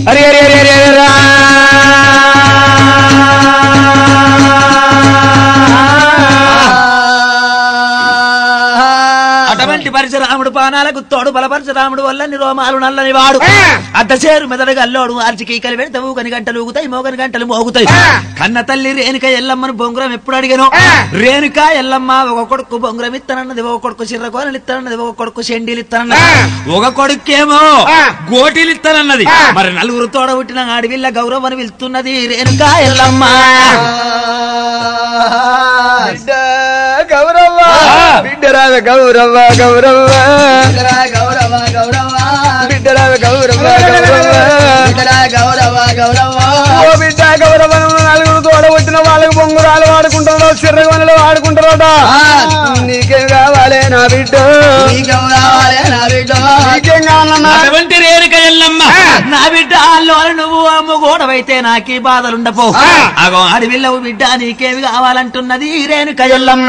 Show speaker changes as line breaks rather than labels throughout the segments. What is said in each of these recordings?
అరే అరే అరే అరే అరే రా. అటువంటి పరశురాముడు పానాలకు తోడు బల పరశురాముడు వల్లని రోమాలు నల్లని వాడు అడ్డచేరు మెదడు గల్లోడు ఆర్చి కీకలు పెడితే ఊకని గంటలు ఊగుతాయి మోగని గంటలు మోగుతాయి కన్న తల్లి రేణుక ఎల్లమ్మను బొంగురం ఎప్పుడు అడిగాను రేణుక ఎల్లమ్మ ఒక కొడుకు బొంగురం ఇస్తానన్నది ఒక కొడుకు చిర్రకోనలు ఇస్తానన్నది ఒక కొడుకు షెండీలు ఇస్తానన్నది ఒక కొడుకేమో గోటీలు ఇస్తానన్నది మరి నలుగురు తోడ పుట్టిన ఆడవిల్ల గౌరవం వెళ్తున్నది రేణుక ఎల్లమ్మ
బిడ్డ గౌరవ్వ
ఆ.
బిడ్డరావ గౌరవ్వ గౌరవ్వ
బిడ్డరా గౌరవ గౌరవ
బిడ్డరావ గౌరవ్వ గౌరవ్వ
బిడ్డరా గౌరవ గౌరవ
ఓ బిడ్డ గౌరవ నలుగురు తోడ పుట్టిన వాళ్ళకి బొంగురాలు వాడుకుంటున్నావు చిర్రగొనలు వాడుకుంటారట నీకేం కావాలి నా బిడ్డ
నీకేం కావాలి నా బిడ్డ
నీకేం కావాలన్నా
అటువంటి రేణుక ఎల్లమ్మ నా బిడ్డ అల్లో నువ్వు అమ్మ గోడవైతే నాకీ బాధలుండపో అగో అడవిల్లవు బిడ్డ నీకేమి కావాలంటున్నది రేణుక ఎల్లమ్మ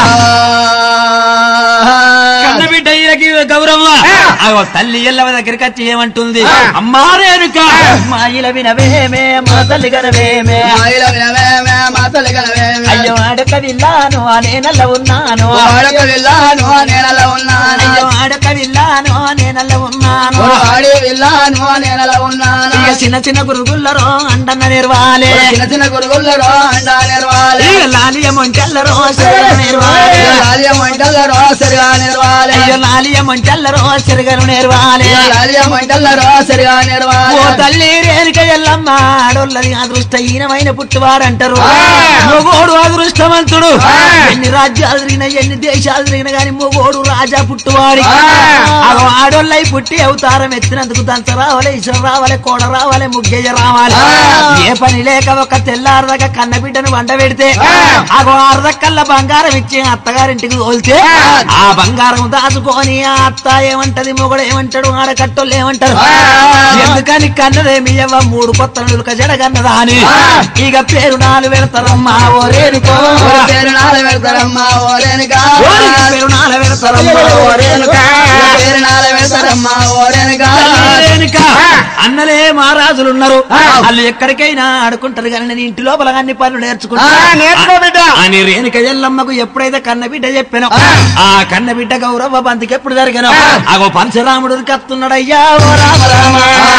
కన్న బిడ్డ ఈయనకి గౌరవం అగో తల్లి ఎల్లవ దగ్గరికి వచ్చి ఏమంటుంది అమ్మా రేణుక మా ఇల వినవేమే మా తల్లి గనవేమే
మాయల వినవేమే మాతలు కనవేమే
అయ్యో ఆడక విల్లాను నేనల్ల ఉన్నాను
వాడక వెళ్ళాను నేనలా ఉన్నాను
అయ్యో ఆడక విల్లాను నేనల్ల ఉన్నాను
వాడి వెళ్ళాను నేనలా ఉన్నాను
ఇక చిన్న చిన్న గురుగుల్లరో అండన్న నిర్వాలే
చిన్న చిన్న గురుగుళ్ళరో అండా నిర్వాలి
ఇక లాలియ మొంటెల్లరో సిరగను నిర్వాలే
లాలియ మంటల్లరో సరిగా నిర్వాలి
అయ్యో లాలియ మొంటెల్లరో సిరగను నిర్వాలే
లాలియ మంటల్లరో సరిగా
ఓ
నిర్వాలి
తల్లి రేణుక ఎల్లమ్మ ఆడోళ్ళని అదృష్టహీనమైన పుట్టివారంటారు మొగోడు అదృష్టవంతుడు ఎన్ని రాజ్యాలు తిరిగినా ఎన్ని దేశాలు తిరిగినా గాని మొగోడు రాజా పుట్టువాడి అగో ఆడోళ్ళై పుట్టి అవతారం ఎత్తినందుకు దంచ రావాలి ఈశ్వర రావాలి కోడ రావాలి ముగ్గేజ రావాలి ఏ పని లేక ఒక తెల్లారదాకా కన్న బిడ్డను వండ పెడితే అగో అర్ధకల్ల బంగారం ఇచ్చి అత్తగారింటికి తోలితే ఆ బంగారం దాచుకొని ఆ అత్త ఏమంటది మొగడు ఏమంటాడు ఆడకట్టోళ్ళు ఏమంటారు ఎందుకని కన్నదేమి ఎవ్వ మూడు కొత్త నులుక జడగన్నదా అని ఇక పేరు నాలు పెడతారమ్మా ఓ రేణుకో
పేరు నాలు పెడతారమ్మా ఓరేనుగా
ఓరికి పేరు నాలు పెడతారమ్మా ఓ రేణుక
పేరు నాలు పెడతారమ్మా ఓరేనుగా
రేణుక అన్నలే మహారాజులు ఉన్నారు వాళ్ళు ఎక్కడికైనా ఆడుకుంటారు కానీ నేను ఇంటి లోపల అన్ని పనులు నేర్చుకుంటా
నేర్చుకో బిడ్డ
అని రేణుక ఎల్లమ్మకు ఎప్పుడైతే కన్న బిడ్డ చెప్పానో ఆ కన్న బిడ్డ గౌరవ బంతికి ఎప్పుడు జరిగానో అగో పంచరాముడు కత్తున్నాడయ్యా ఓ రామ రామ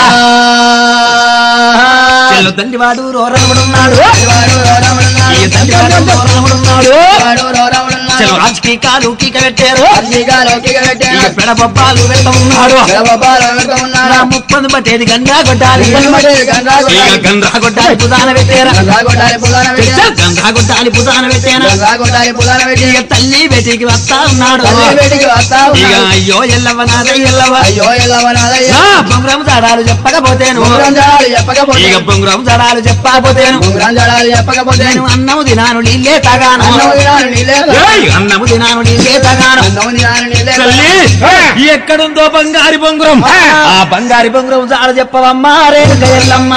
చెల్లు తండ్రి వాడు రోరముడు ఉన్నాడు ఈ తండ్రి వాడు రోరముడు ఉన్నాడు చెల్లు రాజకీయ కాలు కీక పెట్టారు ఇక పెడ బొబ్బాలు వెళ్తా ఉన్నాడు నా ముప్పది పట్టేది గంగా కొట్టాలి ఇక గంగా కొట్టాలి పుదాన పెట్టారా గంగా కొట్టాలి పుదాన పెట్టారా ఇక తల్లి బేటికి వస్తా ఉన్నాడు ఇక అయ్యో ఎల్లవ నాద ఎల్లవ
అయ్యో ఎల్లవనాదయ్య
నా బొంగరం దాడాలు చెప్పకపోతేను
ఉంగరం చెప్పకపోతే
ఇక బొంగరం దాడాలు చెప్పకపోతేను
ఉంగరం జడాలు చెప్పకపోతే
నేను అన్నము దినాను నీళ్ళే తగాను
అన్నం తినాలి నీళ్ళే
ఏయ్, అన్నము దినాను నీళ్ళే తగాను
అన్నం తినాలి నీళ్ళే
తల్లి ఎక్కడుందో బంగారి బొంగురం ఆ బంగారి బొంగురం జాడ చెప్పవమ్మా రేణుక ఎల్లమ్మ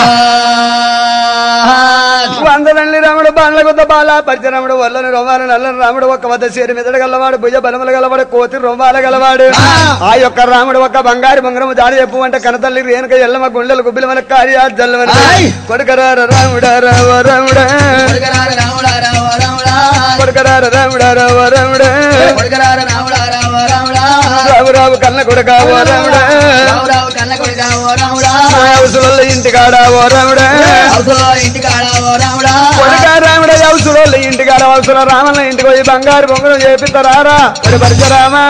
వందనండి రాముడు బాణల కొత్త బాల పరిచరముడు వల్లని రోమాలు నల్లని రాముడు ఒక వద్ద చేరి మెదడు గలవాడు భుజ బలములు గలవాడు కోతి రొమ్మాల గలవాడు ఆ యొక్క రాముడు ఒక బంగారు బంగారము దాడి చెప్పు అంటే కనతల్లి రేణుక ఎల్లమ్మ గుండెలు గుబ్బిల మన కార్యా జల్లవన కొడుకరార రాముడా రావ రాముడా
కొడుకరార రాముడా రామ రాముడా
కొడుకరార రాముడా రావ రాముడా
కొడుకరార రాముడా రామ రాముడా
రావు రావు కన్న కొడుక ఓ రాముడా
రావు రావు కన్న కొడుకా ఓ రాముడా
నా అవసరంలో ఇంటికాడ ఓ రాముడా
అవసరం ఇంటికాడ ఓ రాముడా
కొడుక రాముడా అవసరం ఇంటికాడ అవసరం రామన్న ఇంటికి పోయి బంగారు బొంగరం చేపిస్తారా పరిచరామా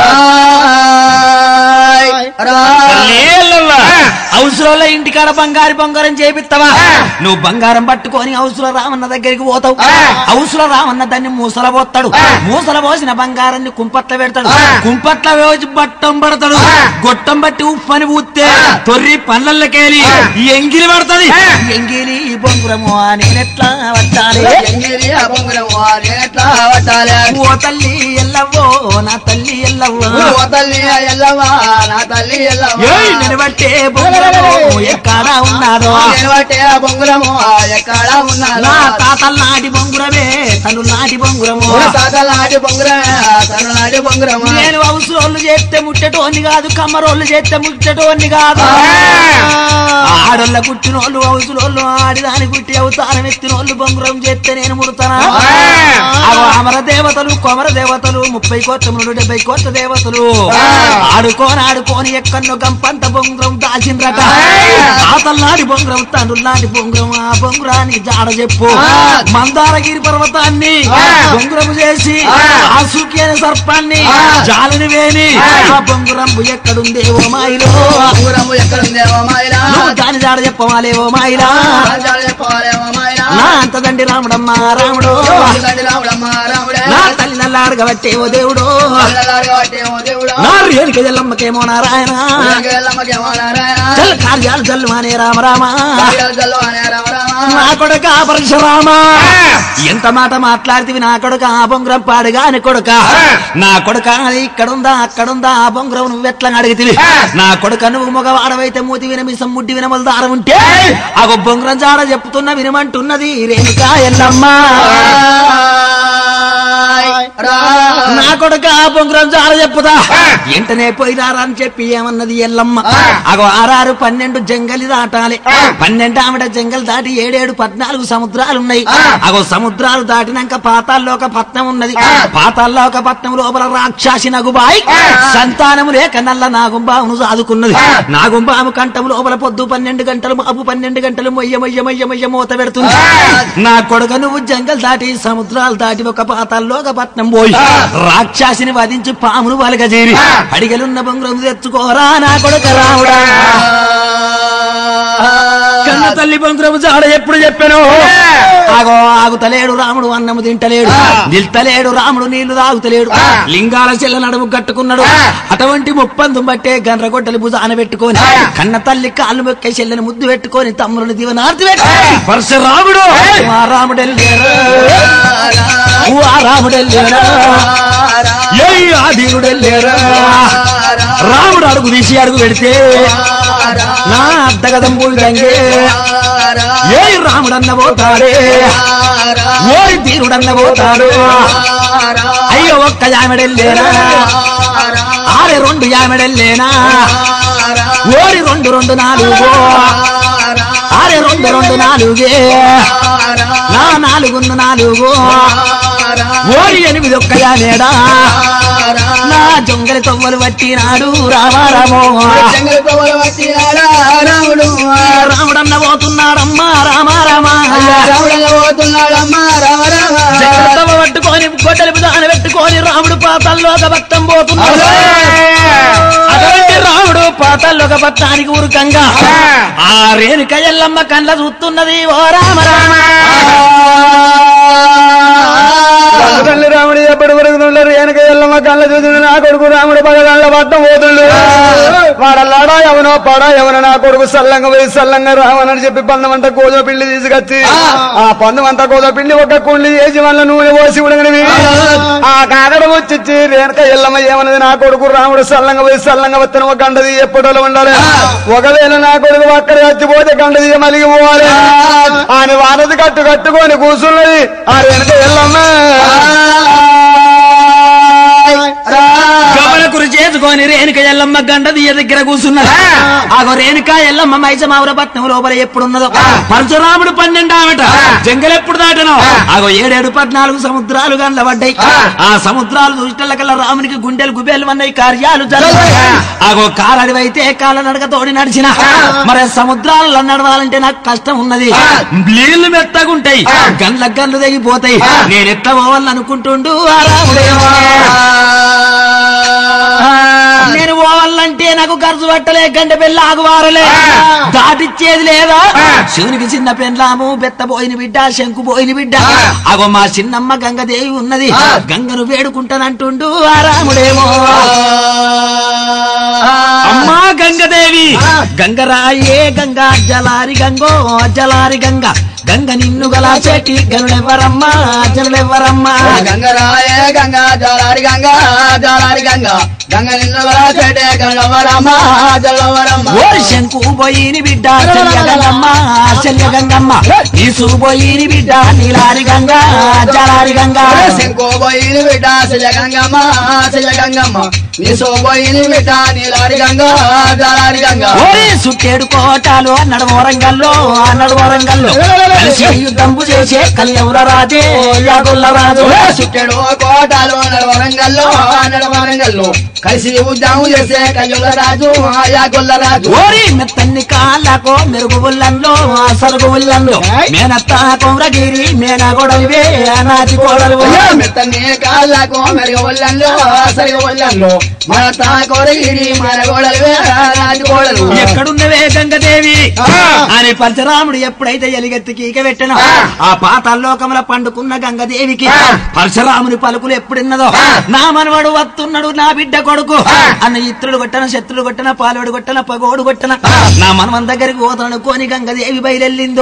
ఆయ్ రా
అవసరంలో ఇంటికాడ బంగారు బంగారం చేపిస్తావా నువ్వు బంగారం పట్టుకొని అవసరం రామన్న దగ్గరికి పోతావు అవసరం రామన్న దాన్ని మూసల పోతాడు మూసల పోసిన బంగారాన్ని కుంపట్ల పెడతాడు కుంపట్ల వేసి బట్టం పడతాడు గొట్టం బట్టి ఉప్పని పూస్తే తొర్రి పళ్ళకెళ్ళి ఎంగిలి పడతది ఎంగిలి బొంగురము నేనెట్లా పట్టాలి
ఎంగిలి ఆ బొంగురం ఓ నేనెట్లా పట్టాలి
ఓ తల్లి ఎల్లవ్వో నా తల్లి ఎల్లవ్వో
ఓ తల్లి ఎల్లవా నా తల్లి ఎల్లవా
ఏయ్ నిలబట్టే బొంగురము ఎక్కడ ఉన్నారో
నేను పట్టే ఆ బొంగురము ఎక్కడ ఉన్నాను
నా తాతల నాటి బొంగురమే తను నాటి బొంగురము
తాతలాంటి బొంగురమే తను నాటి బొంగురమా
నేను అవసరోళ్ళు చేస్తే ముట్టటోని కాదు కమ్మరోళ్ళు చేస్తే ముట్టటోని కాదు ఆడోళ్ళ కుట్టినోళ్ళు అవసులోళ్ళు ఆడిదాని కుట్టి అవతారం ఎత్తినోళ్ళు బొంగురం చేస్తే నేను ముడతానా అగో అమర దేవతలు కొమర దేవతలు ముప్పై కోట్ల మూడు డెబ్బై కోట్ల దేవతలు ఆడుకోని ఆడుకోని ఎక్కన్నో గంపంత బొంగురం దాచిండ్రట ఆతల్లాడి బొంగురం తండ్రులాంటి బొంగురం ఆ బొంగురానికి జాడ చెప్పు మందారగిరి పర్వతాన్ని బొంగురము చేసి ఆ సూక్యన సర్పాన్ని జాలని వేని ఆ బొంగురంబు ఎక్కడుందేవో మాయిలో
ఉంగరము ఎక్కడుందేమో మాయలా
నువ్వు దాని జాడ చెప్పవాలేవో మాయిలా
రాజాలు చెప్పవాలేమో మాయలా
నా అంత దండి రాముడమ్మ రాముడు
తండ్రి రాముడమ్మ రాముడే
నా తల్లి నల్లాడగబట్టే ఓ దేవుడు
అల్లలారుగా పట్టేమో దేవుడా
నా రేణుక జల్లమ్మకేమో నారాయణ
ఎల్లమ్మకేమో నారాయణ
చల్ కార్యాలు చల్లు మానే రామ రామ
కార్యాలు చల్లవానే రామ రామ
నా కొడుక పరశురామ ఎంత మాట మాట్లాడితివి నా కొడుక ఆ బొంగురం పాడుగా అని కొడుక నా కొడుక అది ఇక్కడుందా అక్కడుందా ఆ బొంగురం నువ్వు ఎట్లా అడిగితివి నా కొడుక నువ్వు మగవాడవైతే మూతి వినమిసం ముడ్డి వినమల దారం ఉంటే ఆ బొంగురం జాడ చెప్తున్న వినమంటున్నది రేణుక ఎల్లమ్మ నా కొడుక ఆ బొంగురం జాడ చెప్పుదా వెంటనే పోయిరారా అని చెప్పి ఏమన్నది ఎల్లమ్మ అగో ఆరారు పన్నెండు జంగలి దాటాలి పన్నెండు ఆవిడ జంగల్ దాటి ఏడేడు పద్నాలుగు సముద్రాలు ఉన్నాయి అగో సముద్రాలు దాటినాక పాతాల్లో ఒక పట్నం ఉన్నది పాతాల్లో ఒక పట్నం లోపల రాక్షసి నగుబాయి సంతానము లేక నల్ల నాగుంబామును సాదుకున్నది నాగుంబాము కంఠం లోపల పొద్దు పన్నెండు గంటలు మాపు పన్నెండు గంటలు మొయ్య మొయ్య మొయ్య మొయ్య మూత పెడుతుంది నా కొడుక నువ్వు జంగల్ దాటి సముద్రాలు దాటి ఒక పాతాల్లో ఒక పట్నం పోయి రాక్షసిని వధించి పామును వలగజేరి అడిగలున్న బొంగురం తెచ్చుకోరా నా కొడుక రావుడా కన్న తల్లి బొంగురము జాడ ఎప్పుడు చెప్పాను ఆగో ఆగుతలేడు రాముడు అన్నము తింటలేడు నిల్తలేడు రాముడు నీళ్లు తాగుతలేడు లింగాల చెల్ల నడుము కట్టుకున్నాడు అటువంటి ముప్పందు బట్టే గండ్రగొడ్డలి భుజాన పెట్టుకొని కన్న తల్లి కాళ్ళు మొక్కే చెల్లని ముద్దు పెట్టుకొని తమ్ముని దివనార్తి పెట్టి పరశురాముడు ఆ రాముడెల్లేరా ఆ రాముడెల్లేరా ఏ ఆధీనుడెల్లేరా రాముడు అడుగు తీసి అడుగు పెడితే నా అద్దగదం పోయిదంగే ఏ రాముడన్న పోతాడే ఓరి తీరుడన్న పోతాడు అయ్యో ఒక్క యామెడెల్లేనా ఆరే రెండు యామెడెల్లేనా ఓరి రెండు రెండు నాలుగు ఆరే రెండు రెండు నాలుగే నా నాలుగున్న నాలుగు ఓరి ఎనిమిది ఒక్క యామేడా నా జొంగలి తొవ్వలు పట్టినాడు రామారామో
జంగల్ పవల వచ్చినాడా రాముడు
రాముడన్న పోతున్నాడమ్మా రామారామా
రాముడల్ల పోతున్నాడమ్మా రామ రామ
జగత్తవ పట్టుకొని గొడ్డలి దాన పెట్టుకొని రాముడు పాతాల్లో ఒక భక్తం పోతున్నాడు అటువంటి రాముడు పాతాల్లో ఒక భక్తానికి ఊరుకంగా ఆ రేణుక ఎల్లమ్మ కండ్ల చూస్తున్నది ఓ రామ రామ
తల్లి రాముడు ఎప్పటి వరకు ఉండరు వెనక ఎల్లమ్మ కళ్ళ చూసిండు నా కొడుకు రాముడు పగళ్ళ పట్టం పోతుండు వాడల్లాడా ఎవనో పడా ఎవనో నా కొడుకు సల్లంగా పోయి సల్లంగా రావనని చెప్పి పందమంట గోధుమ పిండి తీసుకొచ్చి ఆ పందమంట గోధుమ పిండి ఒక కుండి వేసి వాళ్ళ నూనె పోసి ఉడగనివి ఆ కాకడ వచ్చి రేణుక ఎల్లమ్మ ఏమన్నది నా కొడుకు రాముడు సల్లంగా పోయి సల్లంగా వస్తున్న ఒక గంటది ఎప్పటిలో ఉండాలి ఒకవేళ నా కొడుకు అక్కడ చచ్చిపోతే గంటది మలిగి పోవాలి ఆయన వానది కట్టు కట్టుకొని కూర్చున్నది ఆ రేణుక ఎల్లమ్మ
గమనకురు చేసుకొని రేణుక ఎల్లమ్మ గంట దియ్య దగ్గర కూర్చున్నది ఆగో రేణుక ఎల్లమ్మ మైసమావుర పట్నం లోపల ఎప్పుడున్నదో పరశురాముడు పన్నెండు ఆమెట జంగలు ఎప్పుడు దాటను ఆగో ఏడేడు పద్నాలుగు సముద్రాలు గండ్ల పడ్డాయి ఆ సముద్రాలు చూసిన కల్లా రామునికి గుండెలు గుబేలు అన్నాయి కార్యాలు జరుగుతాయి ఆగో కాలడివైతే కాళ్ళ నడక తోడి నడిచిన మరి సముద్రాలలో నడవాలంటే నాకు కష్టం ఉన్నది నీళ్లు మెత్తగుంటాయి గండ్ల గండ్లు తెగిపోతాయి నేను ఎట్లా పోవాలనుకుంటుండు ఆ రాముడేమో నేను పోవాలంటే నాకు ఖర్చు పట్టలే గంట పెళ్ళి ఆగువారలే దాటిచ్చేది లేదా శివునికి చిన్న పెండ్లాము బెత్త పోయిన బిడ్డ శంకు పోయిన బిడ్డ అగో మా చిన్నమ్మ గంగదేవి ఉన్నది గంగను వేడుకుంటానంటుండు ఆ రాముడేమో అమ్మా గంగదేవి గంగరాయే గంగా జలారి గంగో జలారి గంగ గంగ నిన్ను గలా చెట్టి గనులెవ్వరమ్మా జనులెవ్వరమ్మా
గంగరాయ గంగా జాలారి గంగా జాలారి గంగా గంగ నిన్ను చెడే గంగవరమ్మ జల్లవరమ్మ
ఓరి శంకు పోయిని బిడ్డ చెల్య గంగమ్మ చెల్య గంగమ్మ ఈసు పోయిని బిడ్డ నీలారి గంగా జలారి గంగా
శంకోబోయిని బిడ్డ శిల గంగమ్మ శిల గంగమ్మ నీ సోబోయిని బిడ్డ నీలారి గంగ జాలారి గంగా
ఓరి సుట్టేడు కోటాలు అన్నాడు వరంగల్లో అన్నాడు వరంగల్లో కలిసి యుద్ధంబు చేసే కళ్యవుల రాజే యాగుల్ల రాజు
చుట్టాడు కోటాలు వరంగల్లో అన్నడు వరంగల్లో కలిసి ఉద్యమం చేసే కయ్యుల రాజు ఆయా గొల్ల రాజు
ఓరి మెత్తన్ని కాళ్ళకో మెరుగు ఉల్లంలో సరుగు ఉల్లంలో మేనత్త కొమరగిరి మేన గొడవే నాటి కోడలు
మెత్తని కాళ్ళకు మెరుగు ఒళ్ళంలో సరిగ ఒళ్ళంలో మన తా కొరగిరి మన గోడలు రాజు గోడలు
ఎక్కడున్నవే గంగదేవి అని పరశురాముడు ఎప్పుడైతే ఎలిగెత్తి కీక పెట్టిన ఆ పాతాల్లోకముల పండుకున్న గంగదేవికి పరశురాముని పలుకులు ఎప్పుడున్నదో నా మనవడు వస్తున్నాడు నా బిడ్డ కొడుకు అన్న ఇత్రుడు కొట్టన శత్రుడు కొట్టన పాలుడు కొట్టన పగోడు కొట్టన నా మనవన్ దగ్గరికి పోతాను కోని గంగదేవి బయలెళ్ళిందో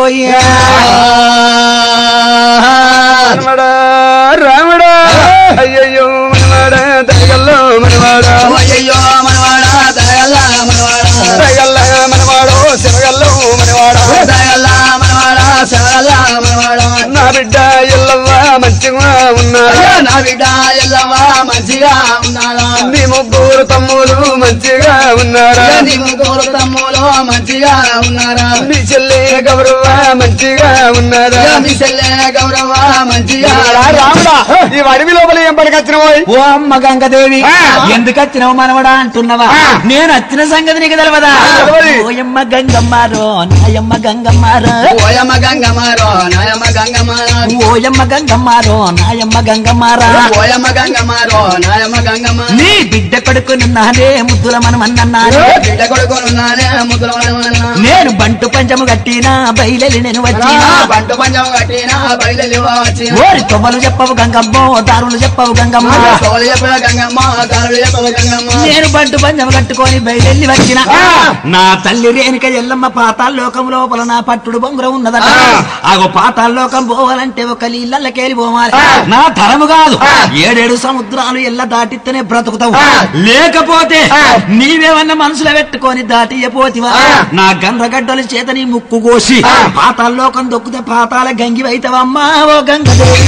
మనవడా రాముడా అయ్యయ్యో మనవాడా దయగల్లో మనవాడా
అయ్యో మనవాడా దయల్లా మనవాడా
దయగల్ల మనవాడో శివగల్లో మనవాడా
దయల్లా మనవాడా సరల్లా మనవాడా
నా బిడ్డ ఎల్లవ్వ మంచిగా ఉన్నాడా
అయ్యో నా బిడ్డ ఎల్లవా మంచిగా ఉన్నాడా
నీ ముగ్గురు తమ్ములు మంచిగా ఉన్నారా
అయ్యో నీ ముగ్గురు తమ్ములు మంచిగా ఉన్నారా
నీ చెల్లి గౌరవ మంచిగా ఉన్నారా
అయ్యో నీ చెల్లె గౌరవ మంచిగా
రాముడా ఈ అడవి లోపల ఏం పడకొచ్చినవోయ్
ఓ అమ్మ గంగదేవి ఎందుకు వచ్చినావు మనవడా అంటున్నావా నేను వచ్చిన సంగతి నీకు తెలవదా
తెలవదు.
ఓయమ్మ గంగమ్మారో నాయమ్మ గంగమ్మారో
ఓయమ్మ గంగమారో నాయమ్మ గంగమారో
ఓయమ్మ గంగమ్మారో నాయమ్మ గంగమ్మారా
ఓయమ్మ గంగమారో నాయమ్మ గంగమారో
నీ బిడ్డ కొడుకునున్నానే ముద్దుల మనమన్నానే
బిడ్డ కొడుకునున్నానే ముద్దుల వనమన్నా.
నేను బంటు పంచము కట్టినా బయలు నేను వచ్చినా
పంట పంచం కట్టిన బయలు వచ్చిన
ఓరి తొమ్మలు చెప్పవు గంగమ్మో దారులు చెప్పవు గంగమ్మ
తోలు చెప్పిన గంగమ్మ తాళ్ళు చెప్పిన గంగమ్మ
నేను బంటు పంచము కట్టుకొని బయలెళ్ళి వచ్చిన నా తల్లి రేణుక ఎల్లమ్మ పాతాల లోకం లోపల నా పట్టుడు బొంగురం ఉన్నదట ఆగో పాతాల లోకం పోవాలంటే ఒక నీళ్ళకెళ్ళి పోవాలి నా తరము కాదు ఏడేడు సముద్రాలు ఎల్ల దాటిస్తేనే బ్రతుకుతావు లేకపోతే నీవేమన్నా మనసులో పెట్టుకొని దాటియపోతివా నా గండ్రగడ్డల చేత నీ ముక్కు కోసి పాతాల లోకం దొక్కితే పాతాల గంగి వైతవమ్మా ఓ గంగదేవి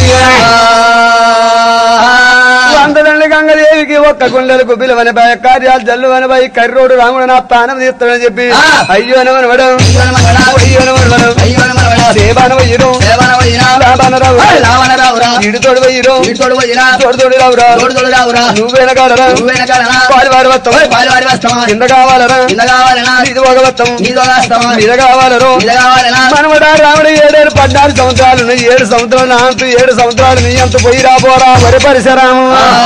అందరండి గంగదేవికి ఒక్క గుండెలకు బిలువని బాయ్ కార్యాలు జల్లు అని బాయ్ కర్రోడు రాముడు నా ప్రాణం తీస్తాడని చెప్పి అయ్యో అనవడం అయ్యో అనవడం
అయ్యో మనవడా
దేవాన వయ్యరు
దేవన పోయినా
లాభాన రావు
రావణ రావురా
ఇడు తోడు వయ్యరు
ఇటు తోడు పోయినా
తోడు తోడు రావురా
తోడు తోడు రావురా
నువ్వేన కాదరా
నువ్వేన కాదనా
పాలు వారి వస్తాం
పాలు వారి వస్తామా
కింద కావాలరా
కింద కావాలనా
ఇది ఒక వస్తాం
నీదో వస్తామా
మీద కావాలరు
మీద కావాలనా
మనవడా రాముడు ఏడేడు పద్నాలుగు సంవత్సరాలు ఉన్నాయి. ఏడు సంవత్సరాలు నా అంతు ఏడు సంవత్సరాలు నీ అంత పోయి రాబోరా వరి పరిసరాము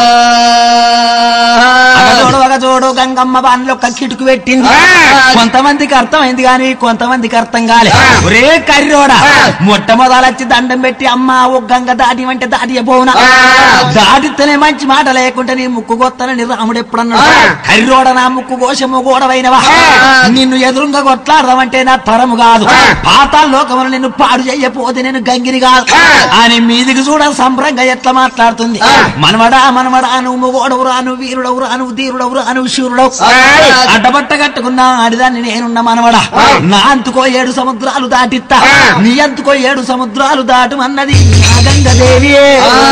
ఒక చూడు ఒక చూడు గంగమ్మ బాణలో కిటుకు పెట్టింది కొంతమందికి అర్థమైంది గాని కొంతమందికి అర్థం కాలే ఒరే కర్రోడా మొట్టమొదలచ్చి దండం పెట్టి అమ్మ ఓ గంగ దాటి అంటే దాటి పోవునా దాటితేనే మంచి మాట లేకుంటే నీ ముక్కు గొత్తనని రాముడు ఎప్పుడన్నాడు కర్రోడ నా ముక్కు కోశము గోడవైనవా నిన్ను ఎదురుగా కొట్లాడదామంటే నా తరము కాదు పాతాల లోకమును నిన్ను పాడు చెయ్యపోతే నేను గంగిని కాదు అని మీదికి చూడ సంబరంగా ఎట్లా మాట్లాడుతుంది మనవడా మనవడా నువ్వు గోడవురా నువ్వు వీరుడవురా నువ్వు ధీరుడవురా నువ్వు శూరుడవు అడ్డబట్ట కట్టుకున్నా ఆడిదాన్ని నేనున్న మనవడా నా అంతుకో ఏడు సముద్రాలు దాటిత్తా నీ అంతుకో ఏడు సముద్రాలు దాటమన్నది నా గంగదేవియే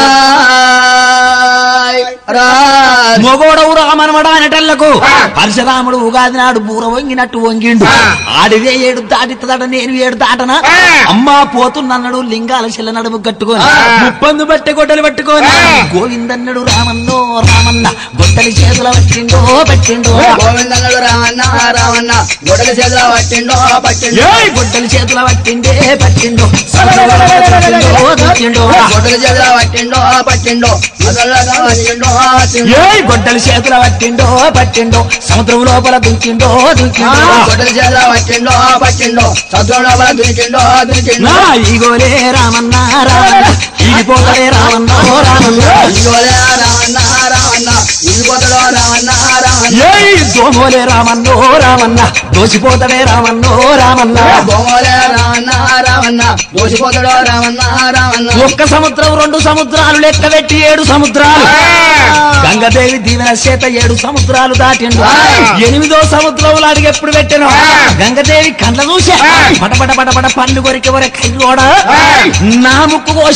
మొగోడవు రామనవడా అనటల్లకు పరశురాముడు ఉగాది నాడు బూర వంగినట్టు వంగిండు ఆడిదే ఏడు దాటిత్తదట నేను ఏడు దాటనా అమ్మా పోతున్నన్నాడు లింగాల శిల నడుము కట్టుకొని ముప్పందు బట్టె గొడ్డలు పట్టుకొని గోవిందన్నడు రామన్నో రామన్న గొడ్డలి చేతుల పట్టిండో పట్టిండో
గోవిందన్నడు రావన్న రావన్న గొడవ చేతుల పట్టిండో పట్టిండో
ఏయ్ గొడ్డలి చేతుల పట్టిండే పట్టిండో పట్టిండో పట్టిండో
గొడవ చేతుల పట్టిండో పట్టిండో మొదలగా పట్టిండో పట్టిండో
ఏయ్ గొడ్డలి చేతుల పట్టిండో పట్టిండో సముద్రం లోపల దుంకిండో దుంకిండో
గొడవ చేతుల పట్టిండో పట్టిండో సద్రోడ దునికిండో దునికిండో
నా ఈగోలే రామన్న రామన్న ఈగిపోతలే రామన్న ఓ రామన్న
ఇదిగోలే రావన్న రావన్న ఇదిగోతలో రావన్న రావన్న
ఏయ్ దోమోలే రామన్న ఓ రామన్న దోసిపోతలే రామన్న ఓ రామన్న
గోమోలే రావన్న రావన్న దోసిపోతడో రావన్న రావన్న
ఒక్క సముద్రం రెండు సముద్రాలు లెక్క పెట్టి ఏడు సముద్రాలు గంగదేవి దీవెన చేత ఏడు సముద్రాలు దాటిండు ఎనిమిదో సముద్రంలో అడిగి ఎప్పుడు పెట్టాను గంగదేవి కండ్ల చూసా పట పట పట పట పండు కొరికి వరకు కైగోడ నా ముక్కు కోసము గోడ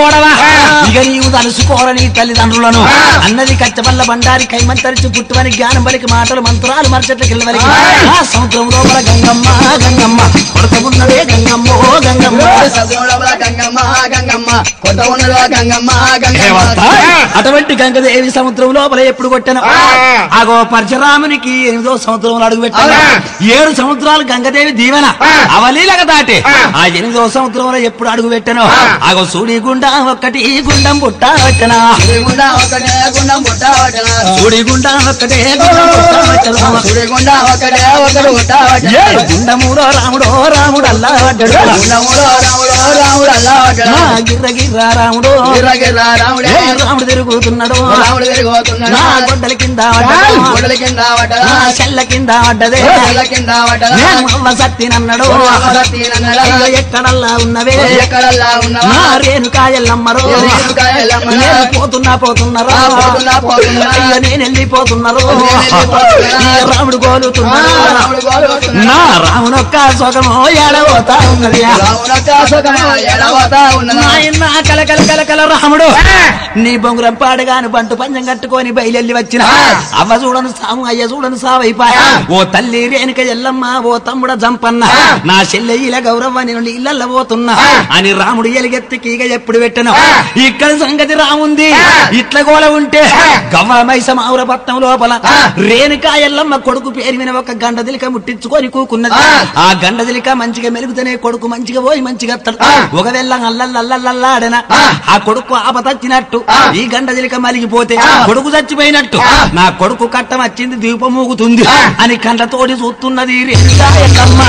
ఓడవా ఇక నీవు తలుసుకోరని తల్లిదండ్రులను అన్నది కచ్చబల్ల బండారి కైమంతరిచి పుట్టువని జ్ఞానం బలికి మాటలు మంత్రాలు మరచట్ల కిల్లవలికి ఆ సముద్రం లోపల గంగమ్మ గంగమ్మ కొడకమున్నదే గంగమ్మో గంగమ్మ
సద్గుణముల గంగమ్మ గంగమ్మ కొత్త ఉన్నదో గంగమ్మ గంగమ్మ
అటువంటి గంగదేవి సముద్రం లోపల ఎప్పుడు కొట్టాను ఆగో పరశురామునికి ఎనిమిదో సముద్రంలో అడుగు పెట్టాను ఏడు సముద్రాలు గంగదేవి దీవెన అవలీలక దాటే ఆ ఎనిమిదో సముద్రంలో ఎప్పుడు అడుగు పెట్టాను ఆగో సూడి గుండా ఒక్కటి గుండం పుట్ట పెట్టనా
సుడిగుండా ఒకటే గుండం పుట్ట వటన
సూడి గుండా ఒక్కటే గుండం పుట్ట పెట్టనా
సుడిగుండా ఒకటే ఒకడు పుట్ట వటన
ఏడు గుండముడో రాముడో రాముడు అల్లా పడ్డాడు
గుండములో రాముడు రాముడు అల్లా వటన
నా గిర్ర గిర్ర రాముడు
గిర్ర గిర్ర రాముడే
ఏ రాముడు తిరుగుతున్నాడు
రాముడు తిరిగిపోతున్నాడు
నా గొడ్డల కింద పడ్డాడు.
గొడల కింద వటన
నా చెల్ల కింద పడ్డదే
గొడల కింద వటన
నేను అవ్వ సత్తినన్నాడు అయ్యో ఎక్కడల్లా ఉన్నవే
ఎక్కడల్లా
నా
ఉన్నావా
రేణుకాయల్లమ్మరు
రేణుకాయలమ్మరా.
నేను పోతున్నా పోతున్నారా
ఆ, పోతున్నా, పోతున్నా.
అయ్యో నేను వెళ్ళిపోతున్నారు
నేను వెళ్ళిపోతున్నా.
ఈ రాముడు గోలుతున్నాడు
రాముడు గోలుతున్నాడు.
నా రామునొక్క సుఖమో ఏడవతా ఉన్నది
రామునొక్క సుఖమో ఎడవతా ఉన్నదా?
నాయన కల కల కల కల రాముడు నీ బొంగురం పాడగాను బంటు పంచం కట్టుకొని బయలెల్లి వచ్చిన అవ్వ చూడను సాము అయ్య చూడను సావైపాయ ఓ తల్లి రేణుక ఎల్లమ్మ ఓ తమ్ముడ జంపన్న నా చెల్లెయ్యల గౌరవ్వ నేను నీళ్ళల్ల పోతున్నా అని రాముడు ఎలుగెత్తి కీగ ఎప్పుడు పెట్టను ఇక్కడ సంగతి రాముంది ఇట్ల గోల ఉంటే గవ్వ మైసమ ఔరపట్నం లోపల రేణుక ఎల్లమ్మ కొడుకు పేరు మీద ఒక గండదిలిక ముట్టించుకొని కూకున్నది ఆ గండదిలిక మంచిగా మెలుగుతనే కొడుకు మంచిగా పోయి మంచిగా అత్తడు ఒకవేళ అల్లల్లల్లల్లాడన ఆ కొడుకు ఆపతచ్చినట్టు ఈ గండదిలిక మలిగిపోతే కొడుకు చచ్చిపోయినట్టు నా కొడుకు కట్టం వచ్చింది దీపం మూగుతుంది అని కండ్లతోటి చూస్తున్నది రేణుక ఎల్లమ్మ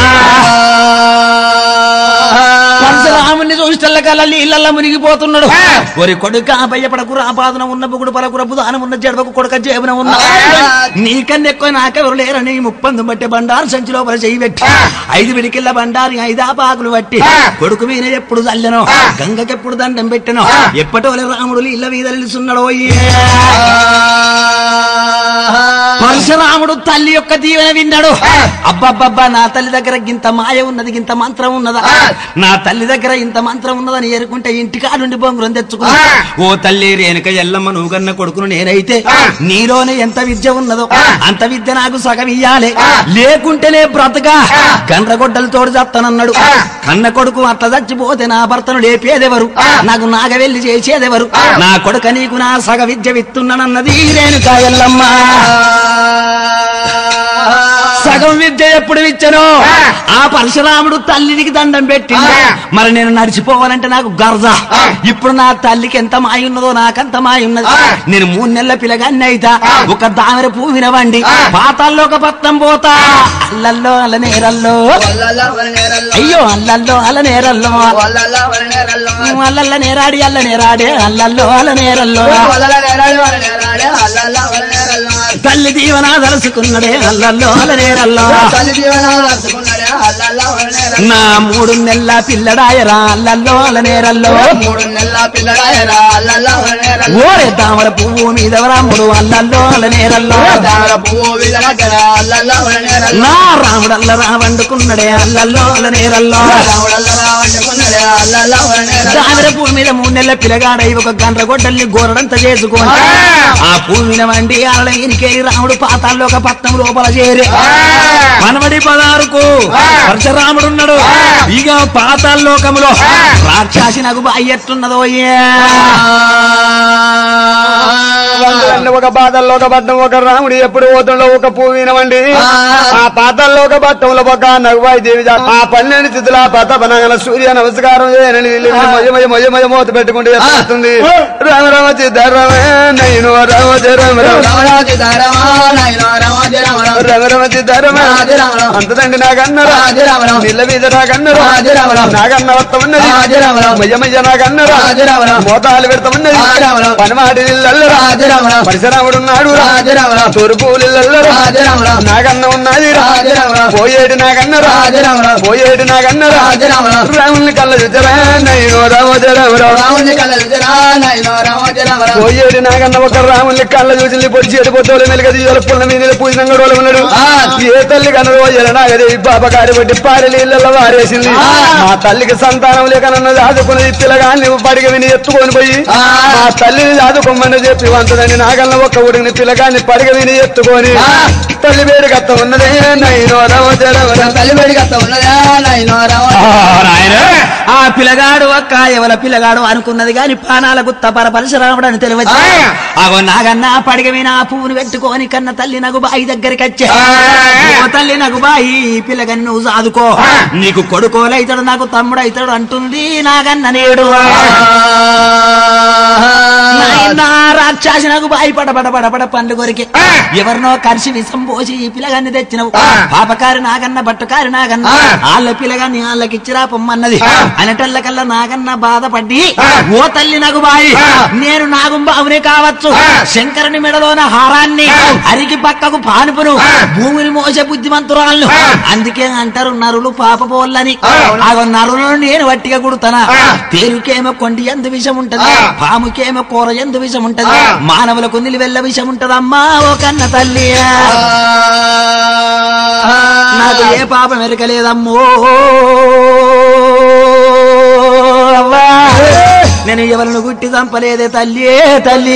పరశురాముని చూస్తల్ల నీళ్ళల్ల మునిగిపోతున్నాడు ఒరి కొడుక భయపడకు రాపాదన ఉన్న బుగుడు పలకు రబ్బు దానం ఉన్న జడవకు కొడుక జేబున ఉన్న నీకన్నా ఎక్కువ నాకెవరు లేరని ముప్పందు బట్టి బండారు సంచి లోపల చేయి పెట్టి ఐదు విడికిళ్ళ బండారి ఐదా పాకులు పట్టి కొడుకు మీద ఎప్పుడు చల్లెనో గంగకెప్పుడు దండం పెట్టెనో ఎప్పటో రాముడు ఇళ్ళ మీద నిలుస్తున్నాడు పరశురాముడు తల్లి యొక్క దీవెన విన్నాడు అబ్బబ్బబ్బా నా తల్లి దగ్గర గింత మాయ ఉన్నది గింత మంత్రం ఉన్నదా నా తల్లి దగ్గర ఇంత మంత్రం ఉన్నదని ఏరుకుంటే ఇంటికా నుండి బొంగురం తెచ్చుకున్నా ఓ తల్లి రేణుక ఎల్లమ్మ నువ్వు కన్న కొడుకును నేనైతే నీలోనే ఎంత విద్య ఉన్నదో అంత విద్య నాకు సగం ఇయ్యాలి లేకుంటేనే బ్రతక గండ్రగొడ్డలతోడు చస్తానన్నాడు కన్న కొడుకు అట్లా చచ్చిపోతే నా భర్తను లేపేదెవరు నాకు నాగవెల్లి చేసేదెవరు నా కొడుక నీకు నా సగ విద్య విత్తున్నానన్నది రేణుక ఎల్లమ్మ సగం విద్య ఎప్పుడు ఇచ్చను ఆ పరశురాముడు తల్లికి దండం పెట్టి మరి నేను నడిచిపోవాలంటే నాకు గర్జ ఇప్పుడు నా తల్లికి ఎంత మాయ ఉన్నదో నాకంత మాయ ఉన్నది నేను మూడు నెలల పిల్లగాన్ని అయితా ఒక దామెర పువ్వు వినవండి పాతాల్లో ఒక పత్తం పోతా అల్లల్లో అల్ల నేరల్లో
వల్లల్లా వలనేరల్లో,
అయ్యో అల్లల్లో అల్ల నేరల్లో
వల్లల్లా వలనేరల్లో,
అల్లల్ల నేరాడి అల్ల నేరాడే అల్లల్లో అల్ల నేరల్లో
వల్లల్లా నేరాడి వలనేరాడే, అల్లల్లా వలనేరల్లో.
తల్లి దీవన తలుసుకున్నడే అల్లల్లో అల్ల నేరల్లో
తల్లి జీవనాలు అరుచుకున్నాడే, అల్లల్లా వలనేరల్లో.
నా మూడు నెలల పిల్లడాయరా అల్లల్లో అల్ల నేరల్లో
మూడు నెలల పిల్లడాయరా, అల్లల్లా వలనేరల్లో.
ఓరే తామర పువ్వు మీద రాముడు అల్లల్లో అల్ల నేరల్లో
దామర పువ్వు వీళ్ళ దగ్గర, అల్లల్లా వలనేరల్లో.
నా రాముడల్ల రావండుకున్నడే అల్లల్లో అల్ల నేరల్లో
రాముడల్లా వండుకున్నాడే, అల్లల్లా వలనేరల్లో.
తామర పువ్వు మీద మూడు నెలల పిల్లగాడై ఒక గంట గొడ్డల్ని గోరడంత చేసుకోండి ఆ పువ్వు మీద వండి అల్ల ఇనికేరి రాముడు పాతాల్లో ఒక పట్నం లోపల చేరి మనవడి పదారుకు పరశురాముడున్నాడు ఇక పాతాల్లోకములో రాక్షసి నాకు బాయ్యట్టున్నదో
వందలన్నీ ఒక పాతల్లో ఒక పట్నం ఒక రాముడు ఎప్పుడు పోతుండో ఒక పువ్వు వినవండి ఆ పాతల్లో ఒక పట్టంలో ఒక నవ్వాయి దేవి జా- ఆ పన్నెండు తిథుల పత పనగల సూర్య నమస్కారం చేయనని వీళ్ళు మయ మయ మయ మయ మూత పెట్టుకుంటే వస్తుంది రామ రామ చిద్దారమే నైను రామ జయ రామ రామ
రామరాజు దారమా, నాయనా రామాజు రామరామ.
రమ రమ చిద్దారమే
రాజు రామ రామ.
అంతదండి నాకన్నారు
రాజు రామ రామ.
నీళ్ళ మీద నాకన్నారు
రాజు రామ రామ.
నాకన్న వస్తమన్నది
రాజు రామ రామ.
మయ్య మయ్య నాకన్నారు
రాజు రామ రామ.
మోతాలు పెడతామన్నది
రాజు రామ రామ.
పనిమాటి నీళ్ళల్లో
రాజు రాజరామరా
పరశురాముడు ఉన్నాడు రా.
రాజరామరా
తూర్పులలో
రాజరామరా
నాగన్న ఉన్నది రా.
రాజరామరా
పోయేటి నాగన్న రా.
రాజరామరా
పోయేటి నాగన్న రా.
రాజరామరా
రాముని కళ్ళ చూచరా నైనో రామోజరామరా
రాముని కలలు జరానైనో రామజరామరా
పోయేటి నాగన్న ఒక రాముని కళ్ళ చూసి పొడిచి ఎడిపోతాడు మెలుగ తీయాల పుల్ల మీద పూజిన గడవలు ఉన్నాడు
ఆ.
ఏ తల్లి కన్నదో నాగదేవి పాప గారి బట్టి పారి నీళ్ళలో వారేసింది
ఆ.
మా తల్లికి సంతానం లేకనన్నది ఆదుకున్నది పిల్లగా నువ్వు పడిగ విని ఎత్తుకొని పోయి
ఆ.
మా తల్లిని ఆదుకోమని చెప్పి వంతదని నాగన్న ఒక్క ఉడిని పిల్లగాన్ని పడిగ విని ఎత్తుకొని
ఆ.
తల్లి వేరు గత్త ఉన్నదే నైనో రామోజరామరా
తల్లి వేడిగత్త ఉన్నదా నైనో రామ
ఆ పిల్లగాడు అక్క ఎవల పిల్లగాడు అనుకున్నది గాని పానాల గుత్త పర పరశురాముడు అని తెలివచ్చి
ఆ.
అగో నాగన్న పడిగ మీద ఆ పువ్వును పెట్టుకొని కన్న తల్లి నగుబాయి దగ్గరికి వచ్చే
ఆ.
ఓ తల్లి నగుబాయి ఈ పిల్లగాని నువ్వు సాదుకో నీకు కొడుకోలైతాడు నాకు తమ్ముడు అవుతాడు అంటుంది నాగన్న నేడు నాయనా రాక్షసి నాకు బాయి పడ పడ పడ పడ పండు కొరికి ఎవరినో కరిసి విషం పోసి ఈ పిల్లగాన్ని తెచ్చినవు పాపకారి నాగన్న బట్టుకారి నాగన్న వాళ్ళ పిల్లగాన్ని వాళ్ళకిచ్చిరా పొమ్మన్నది అనటల్లకల్లా నాగన్న బాధపడి ఓ తల్లి నాకు బాయి నేను నాగుంబావునే కావచ్చు శంకరుని మెడలోన హారాన్ని అరికి పక్కకు పానుపును భూమిని మోసే బుద్ధిమంతురాలను అందుకే అంటారు నరులు పాపపోళ్ళని ఆగో నరులను నేను వట్టిగా కుడుతానా తేలుకేమో కొండి ఎందు విషం ఉంటది పాముకేమో కూర ఎందు విషం ఉంటది మానవులకు నిలువెల్ల విషం ఉంటదమ్మా ఓ కన్న తల్లి నాకు ఏ పాపం ఎరకలేదమ్మో అవ్వా నేను ఎవరిని గుట్టి చంపలేదే తల్లి తల్లి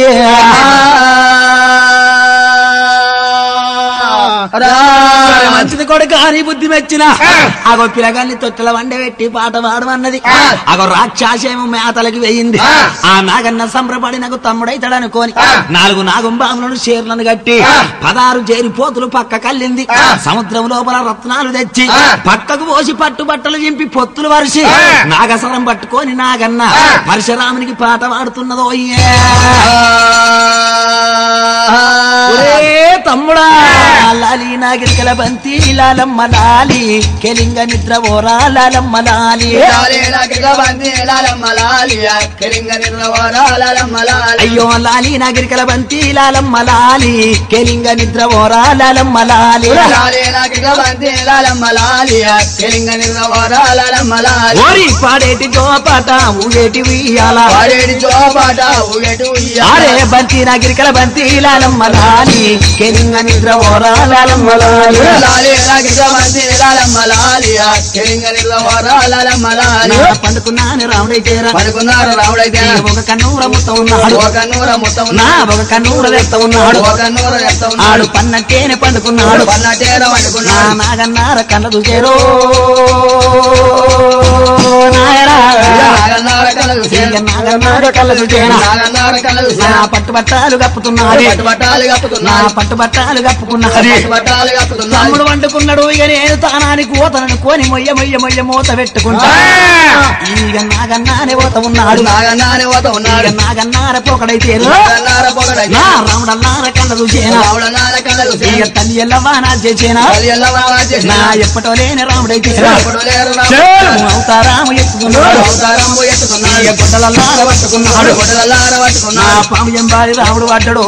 సరే, మంచిది కొడుకు అని బుద్ధి మెచ్చిన అగో పిలగాన్ని తొట్టెల వండబెట్టి పాట పాడమన్నది అగో రాక్షసేమో మేతలకి వేయింది ఆ నాగన్న సంబరపడి నాకు తమ్ముడైతాడు అనుకోని నాలుగు నాగుంబాములను షేర్లను కట్టి పదారు చేరి పోతులు పక్క కల్లింది సముద్రం లోపల రత్నాలు తెచ్చి పక్కకు పోసి పట్టు బట్టలు చింపి పొత్తులు వరిసి నాగసరం పట్టుకొని నాగన్న పరశురామునికి పాట పాడుతున్నదో ఒరే తమ్ముడా లాలి నాగిరికల బంతి లాలమ్మ లాలి కెలింగ నిద్ర ఓరా లాలమ్మ లాలి అయ్యో లాలి నాగిరికల బంతి లాలమ్మ లాలి కెలింగ నిద్ర ఓరా లాలమ్మ లాలి ఓరి పాడేటి జోపాట ఊగేటి ఉయ్యాల అరే బంతి నాగిరికల బంతి లాలమ్మ లాలి కెలింగ నిద్ర ఓరా లాలమ్మ లాలి నా పండుకున్నాను రాముడైతేరా
పడుకున్నారు రావుడైతే
ఒక కన్నూర మొత్తం ఉన్నాడు
ఒక నూర మొత్తం
నా ఒక కన్నూర ఎత్త ఉన్నాడు
ఒక నూర ఎత్త
ఆడు
ఉన్నాడు
పన్నట్టేనే పండుకున్నాడు
పన్నటేర
నా
పడుకున్నాడు
నాగన్నార కళ్ళ చూసేరో నాయనా
నాగన్నార కలలు
ఇక నాగన్నార కళ్ళ చూసేనా
నాగన్నార కలలు
నా పట్టు బట్టాలు కప్పుతున్నది
పట్టుబట్టాలు
నా
కప్పుతున్నారు
పట్టు బట్టాలు కప్పుకున్నది
పట్టుబట్టాలు కప్పుతున్నారు
తమ్ముడు వండుకున్నాడు ఇక నేను తానానికి ఓతనను కోని మొయ్య మొయ్య మొయ్య మూత పెట్టుకుంటా ఇక నాగన్నానే ఓత ఉన్నాడు
నాగన్నారే పోత
ఇక
ఉన్నాడు
నాగన్నార పోకడైతే
నాగన్నార పొగడైతే
నా రాముడన్నార కళ్ళ చూసేనా
రావుడన్నార కలలు
ఇక తల్లి ఎల్లవా నా చేసేనా
కలియల్ల బాగా చేసిన
నా ఎప్పటో లేని రాముడైతే
అప్పుడు లేరు రాముడు.
అవతారాము ఎత్తుకున్నాడు
అవతారము ఎత్తుకున్నాడు
ఇక గుడ్డలల్లార పట్టుకున్నాడు
గొడ్డలల్లార
నా
పట్టుకున్నాడు
పాము ఎంబారి రాముడు పడ్డాడు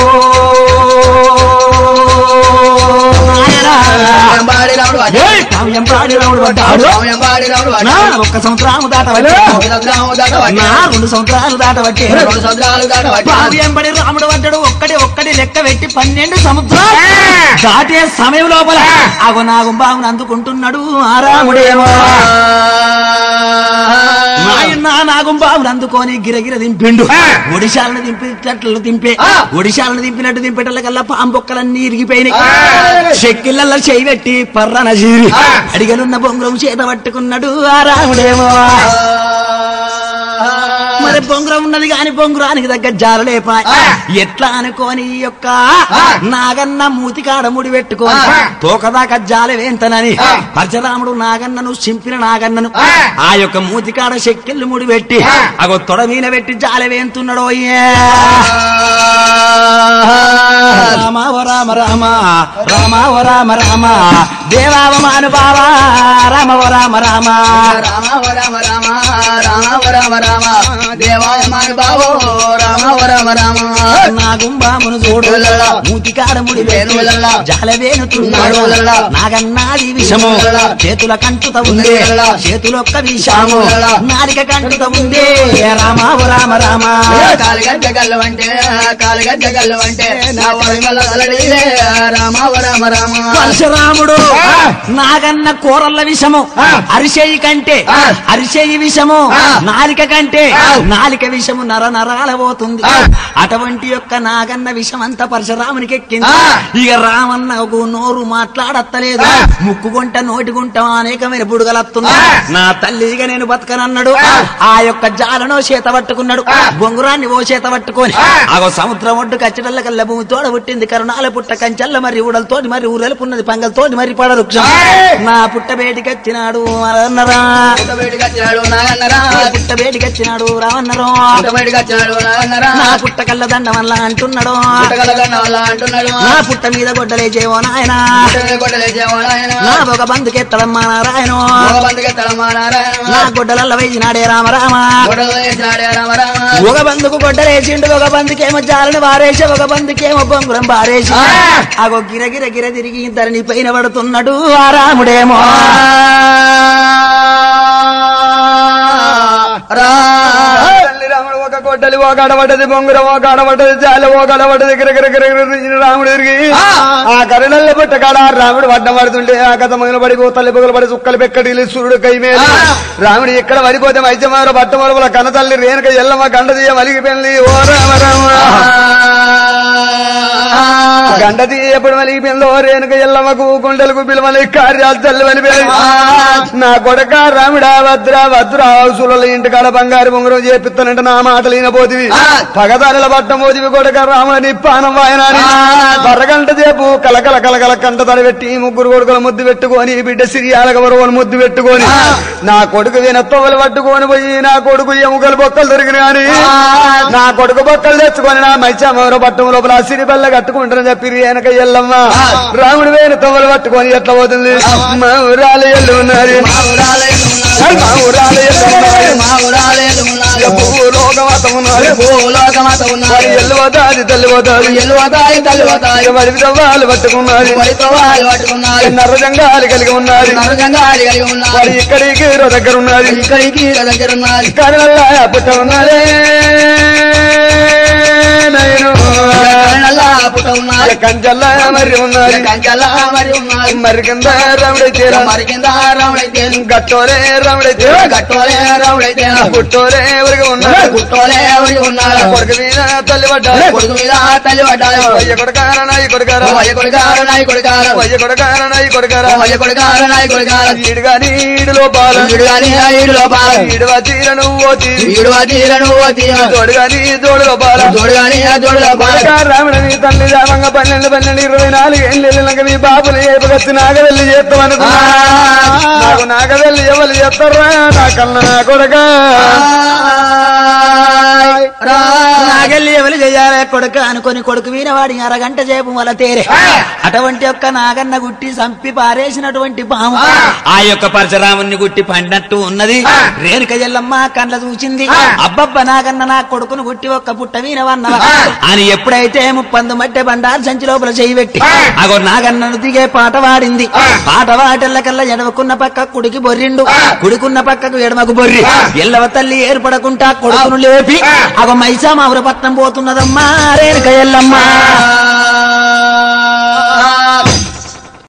ఎంబాడి రాముడు పట్టాడు.
పాము ఎంబాడి రాముడు పడ్డాడు
ఎంబాడి రాముడు
నా
పట్టాడు.
ఒక్క సంవత్సరాము దాటబట్టి
ఒక సంవత్సరము దాట
నా
పట్టాడు.
రెండు సంవత్సరాలు దాటబట్టి
రెండు సంవత్సరాలు దాట
పాము
పట్టాడు.
ఎంబడి రాముడు పడ్డాడు ఒక్కటి ఒక్కటి లెక్క పెట్టి పన్నెండు సముద్రాలు దాటే సమయం లోపల అగు నాగు బాగును అందుకుంటున్నాడు ఆ రాముడేమో నాయన నాగం బాబుని అందుకొని గిరగిర దింపిండు ఒడిశాలను దింపేటట్లు దింపే ఒడిశాలను దింపినట్టు దింపేటల్లకల్లా పాంబొక్కలన్నీ ఇరిగిపోయినాయి చెక్కిళ్ళల్లో చేయి పెట్టి పర్రన జీరి అడిగలున్న బొంగురం చేత పట్టుకున్నాడు ఆ రాముడేమో మరి బొంగురం ఉన్నది కాని బొంగురానికి దగ్గర జాలలేపాయ్ ఎట్లా అనుకోని ఈ యొక్క నాగన్న మూతికాడ ముడి పెట్టుకొని తోకదాకా జాలవేంతనని పరశురాముడు నాగన్నను చింపిన నాగన్నను ఆ యొక్క మూతికాడ శక్కెళ్ళు ముడి పెట్టి అగో తొడ మీద పెట్టి జాలవేంతున్నాడో రామ ఓ రామ రామ రామ ఓ రామ రామ దేవావ మానుభావా రామ ఓ రామ రామ
రామ ఓ రామ రామ రామ ఓ రామ రామ దేవాయ మాను బాబో రామ ఓ రామ రామ
నాగుంబామును చూడు
ఉలలా.
మూతికాడ ముడి
వేణు ఉలలా.
జాలవేనుతున్నాడు
ఉలలా.
నాగన్నాది విషము
ఉలలా.
చేతుల కంటుత ఉంది
ఉలలా.
చేతులొక్క విషము
ఉలలా.
నాలిక కంటుత ఉంది రామ ఓ రామ రామ
కాలిగడ్డ గల్లు అంటే కాలిగడ్డ గల్లు అంటే నా వరంగల్ అలడి రామ రామ రామ
పరశురాముడు నాగన్న కూరల్ల విషము అరిశేయి కంటే
ఆ.
అరిశేయి విషము
ఆ.
నాలిక కంటే
ఆ.
నాలిక విషము నర నరాల పోతుంది
ఆ.
అటువంటి యొక్క నాగన్న విషం అంతా పరశురామునికి ఎక్కింది
ఆ.
ఇక రామన్న ఒక నోరు మాట్లాడత్తలేదు
ఆ.
ముక్కు గుంట నోటి గుంట అనేకమైన బుడుగలత్తున్నా
ఆ.
నా తల్లిగా నేను బతకనన్నాడు
ఆ.
ఆ యొక్క జాలను చేత పట్టుకున్నాడు
ఆ.
బొంగురాన్ని ఓ చేత పట్టుకొని
ఆ.
ఆగో సముద్రం ఒడ్డు కచ్చడల్ల కల్ల భూమి తోడ పుట్టింది కరుణాల పుట్ట కంచెల్ల మరి ఊడలతోటి మరి ఊరెలుపున్నది పంగలతోటి మరి పడరుక్షం
ఆయ్.
నా పుట్ట బేటికి వచ్చినాడు అన్నరా
బయటకు వచ్చినాడు నాగన్నరా
పుట్ట బేటికి వచ్చినాడు రావన్నరు
బయటకు వచ్చినాడు నాగన్నరా
నా పుట్ట కళ్ళ దండ వల్ల అంటున్నాడు
పుట్టగలగన్న వాళ్ళ అంటున్నాడు
నా పుట్ట మీద గొడ్డలేచేవో నాయన
పుట్టగల కొట్టలేసేమో ఆయన
నా ఒక బంధుకెత్తడమ్మా నారాయణ
ఒక బంధుకి తలమా నారాయణ
నా గొడ్డలల్ల వేసినాడే రామ రామ
గొడవలు వేసినాడే రామ రామ
ఒక బందుకు గొడ్డలేసిండు ఒక బందుకేమో జాలని బారేసి ఒక బందుకేమో బొంగురం బారేసి
ఆ.
అగో గిర గిర గిర తిరిగి ఇద్దరిని పైన పడుతున్నాడు ఆ రాముడేమో
తల్లి రాముడు ఒక కొట్టలి ఒక అడబడ్డది బొంగురం ఒక అడబడ్డది చాల ఒక అడబడ్డది గిర గిర గిర గిర తిరిగిన రాముడు తిరిగి
ఆ.
ఆ కరణల్ల పుట్ట కాడ ఆ రాముడు వడ్డం పడుతుంటే ఆ కథ మొదలు పడి తల్లి పొగలు పడి సుక్కలు పెక్కడి సూర్యుడు కై మీద
ఆ.
రాముడు ఇక్కడ పడిపోతే మైజమార బట్ట మొలపల కన్న తల్లి రేణుక ఎల్లమ్మ గండదీయ మలిగిపోయింది ఓ రామ రామ గండది ఎప్పుడు మలిగిపోయిందో రేణుక ఎల్లమ్మకు గుండెలకు పిలువలి కార్యాలు తల్లి మలిపోయి నా కొడక రాముడా భద్ర భద్ర హౌసుల ఇంటికాడ బంగారు బొంగరం చేపిస్తానంటే నా మాటలు వినపోతివి
ఆ.
పగదారుల పట్టం పోతివి కొడక రాముని పానం వాయనాని
ఆ.
అరగంట సేపు కలకల కలకల కంట తడి పెట్టి ముగ్గురు కొడుకుల ముద్దు పెట్టుకొని బిడ్డ సిరియాలక వరవలు ముద్దు పెట్టుకొని
ఆ.
నా కొడుకు వినత్తవలు పట్టుకొని పోయి నా కొడుకు ఎముకలు బొక్కలు దొరికినాని
ఆ.
నా కొడుకు బొక్కలు తెచ్చుకొని నా మైచామవర పట్టం లోపల సిరి బల్ల కట్టుకుంటారని చెప్పి వెనక ఎల్లమ్మ
ఆ.
రాముడు వేణు తవ్వలు పట్టుకొని ఎట్లా పోతుంది మా ఊరాలు ఎల్లు ఉన్నారు
మా ఊరాలే
మా ఊరాలు ఎల్లు ఉన్నారు
మా ఊరాలే ఉన్నారు
భూలోకమతం ఉన్నారు
భూలోకమాత
మరి
ఉన్నారు
ఎల్లు పోతాది తల్లి పోతాది
ఎల్లువతాయి తల్లివతాయి
మరి తవ్వాలు పట్టుకున్నారు
వడితో వాళ్ళు పట్టుకున్నారు
నర్రజంగాలు కలిగి ఉన్నారు
నరకంగాడి కలిగి ఉన్నారు
మరి ఇక్కడికి రో దగ్గర ఉన్నది
ఇక్కడికి దగ్గర ఉన్నారు
కరణల్లా పుట్ట ఉన్నదే నేను
నల్లా పుట్ట ఉన్నారు
కంచల్లా మరి ఉన్నది
కంచెల మరి ఉన్నారు
మరి కింద రాముడైతే
మరి కింద రాముడైతే
గట్టోలే రాముడైతే
గట్టోలే రాముడైతే
గుట్టోలే ఎవరికి ఉన్నారు
గుట్టోలే ఎవరి ఉన్నారు
కొడుకు మీద తల్లి పడ్డారు
కొడుకు మీద తల్లి పడ్డారు
వయ్య కొడకార నాయి కొడకార
వయ్య కొడుకారు నాయి కొడుకారు
వయ్య కొడకార నాయి కొడకార
వయ్య కొడుకారు నాయి కొడుకారు
ఈడుగా నీడు లోపాల
వీడు కానీ ఈడు లోపాల
ఈడువా తీర నువ్వు తీరు
వీడు తీరను తీర
తోడుగా నీ తోడు లోపాల
తోడు కానీ తోడు లోపాల
రాముడు నీ తల్లి రామంగా పన్నెండు పన్నెండు ఇరవై నాలుగు ఏళ్ళు వెళ్ళినాక నీ బాబుని ఏపగత్తి నాగవెల్లి చేస్తామనుకున్నా నాకు నాగవెల్లి ఎవరు చేస్తారా నా కన్నా కొడక
నాగెళ్ళి ఎవరు చెయ్యాలి కొడుక అనుకొని కొడుకు వీరవాడి అరగంట సేపు వల తేరే అటువంటి యొక్క నాగన్న గుట్టి సంపి పారేసినటువంటి పాము ఆ యొక్క పరశురాముని గుట్టి పండినట్టు ఉన్నది రేణుక ఎల్లమ్మ కండ్ల చూసింది అబ్బబ్బ నాగన్న నా కొడుకును గుట్టి ఒక్క పుట్ట వీరవన్న అని ఎప్పుడైతే ముప్పందు మట్టె బండారు సంచి లోపల చేయి పెట్టి అగో నాగన్నను దిగే పాట వాడింది పాట వాటల్లకల్లా ఎడవకున్న పక్క కుడికి బొర్రిండు కుడికున్న పక్కకు ఎడమకు బొర్రి ఎల్లవ తల్లి ఏర్పడకుంటా కొడుకును లేపి అగో మైసా మౌరపట్నం పోతున్నదమ్మా రేణుక ఎల్లమ్మ